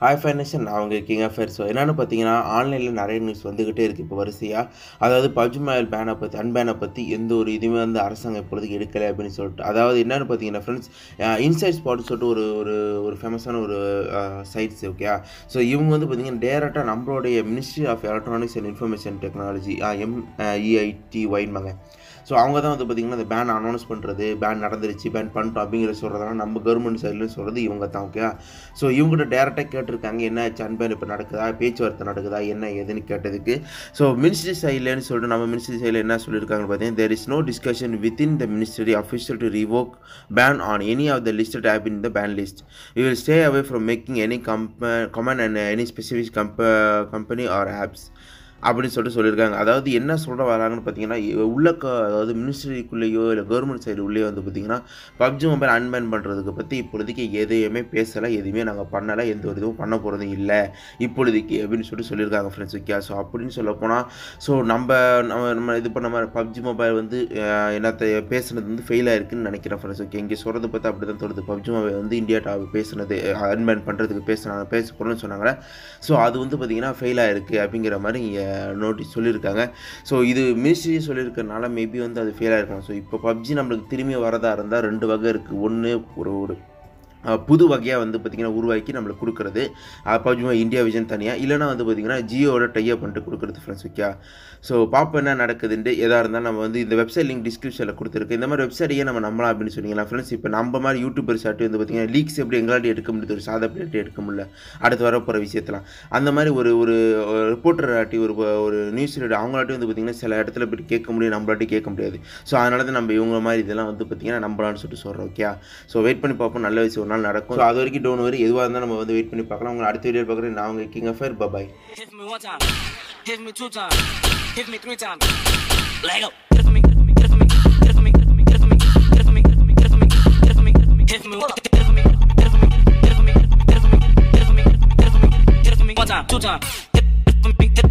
Hi ஃபைனேஷன் அவங்க king affair so என்னென்னு பார்த்தீங்கன்னா ஆன்லைனில் நிறைய நியூஸ் வந்துக்கிட்டே இருக்குது இப்போ வரிசையாக அதாவது பப்ஜி மொபைல் பேனை பற்றி அன்பேனை பற்றி எந்த ஒரு இதுவுமே வந்து அரசாங்கம் இப்பொழுதுக்கு எடுக்கலை அப்படின்னு சொல்லிட்டு அதாவது என்னென்னு பார்த்தீங்கன்னா ஃப்ரெண்ட்ஸ் இன்சைட் ஸ்பாட் சொல்லிட்டு ஒரு ஒரு ஒரு ஃபேமஸான ஒரு சைட்ஸ் ஓகே ஸோ இவங்க வந்து பார்த்தீங்கன்னா டேரெக்டாக நம்மளுடைய ministry of electronics and information technology M EIT ஒயின்பாங்க ஸோ அவங்க தான் வந்து பார்த்திங்கன்னா இந்த பேன் அனௌன்ஸ் பண்ணுறது பேன் நடந்துருச்சு பேன் பண்ணிட்டோம் அப்படிங்கிற சொல்கிறதெல்லாம் நம்ம கவர்மெண்ட் சைடில் சொல்கிறது இவங்க தான் ஓகே ஸோ இவங்ககிட்ட டேரெக்டாக கேட்டிருக்காங்க என்ன ஆச்சு அன்பேன் இப்போ நடக்குதா பேச்சுவார்த்தை நடக்குதா என்ன ஏதுன்னு கேட்டதுக்கு ஸோ மினிஸ்ட்ரி சைட்லன்னு சொல்லிட்டு நம்ம மினிஸ்ட்ரி சைடில் என்ன சொல்லியிருக்காங்கன்னு பார்த்தீங்கன்னா there is no discussion within the ministry official to revoke ban on any of the listed app in the ban list we will stay away from making any கம்ப comment and any specific கம்ப company or apps அப்படின்னு சொல்லிட்டு சொல்லியிருக்காங்க அதாவது என்ன சொல்ல வராங்கன்னு பார்த்தீங்கன்னா உள்ள க அதாவது மினிஸ்ட்ரிக்குள்ளேயோ இல்லை கவர்மெண்ட் சைடு உள்ளேயோ வந்து பார்த்தீங்கன்னா பப்ஜி மொபைல் அன்பேன் பண்ணுறதுக்கு பற்றி இப்பொழுதைக்கு எதையுமே பேசலை எதுவுமே நாங்கள் பண்ணலை எந்த ஒரு இதுவும் பண்ண போகிறதும் இல்லை இப்பொழுதைக்கு அப்படின்னு சொல்லிட்டு சொல்லியிருக்காங்க ஃப்ரெண்ட்ஸ் ஓகே ஸோ அப்படின்னு சொல்ல போனால் ஸோ நம்ம நம்ம நம்ம இது பண்ண மாதிரி பப்ஜி மொபைல் வந்து என்னத்தை பேசுனது வந்து ஃபெயில் ஆயிருக்குன்னு நினைக்கிறேன் ஃப்ரெண்ட்ஸ் ஓகே இங்கே சொல்கிறது பார்த்தா அப்படி தான் தோணுது பப்ஜி மொபைல் வந்து இந்தியா டாப் பேசுனது அன்பேன் பண்ணுறதுக்கு பேசுனாங்க பேச போகிறோம்னு சொன்னாங்களே ஸோ அது வந்து பார்த்திங்கன்னா ஃபெயில் ஆயிருக்கு அப்படிங்கிற மாதிரி இங்கே நோட்டீஸ் சொல்லியிருக்காங்க ஸோ இது மினிஸ்ட்ரி சொல்லியிருக்கனால மேபி வந்து அது ஃபெயில் ஆயிருக்கலாம் ஸோ இப்போ பப்ஜி நம்மளுக்கு திரும்பி வரதா இருந்தால் ரெண்டு வகை இருக்குது ஒன்று ஒரு ஒரு புது வகையாக வந்து பார்த்திங்கன்னா உருவாக்கி நம்மளுக்கு கொடுக்குறது பப்ஜி இந்தியா விஷன் தனியாக இல்லைனா வந்து பார்த்திங்கன்னா ஜியோட டைப் பண்ணிட்டு கொடுக்குறது ஃப்ரெண்ட்ஸ் ஓகே ஸோ பார்ப்போம் என்ன நடக்குதுன்ட்டு எதாக இருந்தாலும் நம்ம வந்து இந்த வெப்சைட் லிங்க் டிஸ்கிரிப்ஷனில் கொடுத்துருக்கு இந்த மாதிரி வெப்சைட்டையே நம்ம நம்பலாம் அப்படின்னு சொன்னீங்களா ஃப்ரெண்ட்ஸ் இப்போ நம்ம மாதிரி யூடியூபர் சாட்டி வந்து பார்த்திங்கன்னா லீக்ஸ் எப்படி எங்களாட்டி எடுக்க முடியுது ஒரு சாதா பிளேட் எடுக்க முடியல அடுத்து வர போகிற விஷயத்தெலாம் அந்த மாதிரி ஒரு ஒரு ரிப்போர்ட்டர் ஆட்டி ஒரு ஒரு நியூஸ் ரீடர் அவங்களாட்டி வந்து பார்த்திங்கன்னா சில இடத்துல போய்ட்டு கேட்க முடியும் நம்மளாட்டி கேட்க முடியாது ஸோ அதனால தான் நம்ம இவங்க மாதிரி இதெல்லாம் வந்து பார்த்திங்கன்னா நம்பலான்னு சொல்லிட்டு சொல்கிறோம் ஓகே ஸோ வெயிட் பண்ணி பார்ப்போம் நல்ல விஷயம் ஒரு நாள் நடக்கும் ஸோ அது வரைக்கும் டோன் வரை எதுவாக இருந்தால் நம்ம வந்து வெயிட் பண்ணி பார்க்கலாம் உங்களை அடுத்த வீடியோ பார்க்குறேன் நான் உங்கள் கிங் அஃபேர் பபாய் Hit me one time, hit me two times, hit me three times. Lego. Hit it for me, hit it for me, hit it for me, hit it for me, hit it for me, hit it for me, hit it for me, hit it for me, hit it for me, hit it for me, hit it for me, hit it for me, hit it for me, hit it for me, hit it for me, hit it for me, hit it for me, hit it for me, hit it for me, hit it for me, one time, two times, hit it for me, hit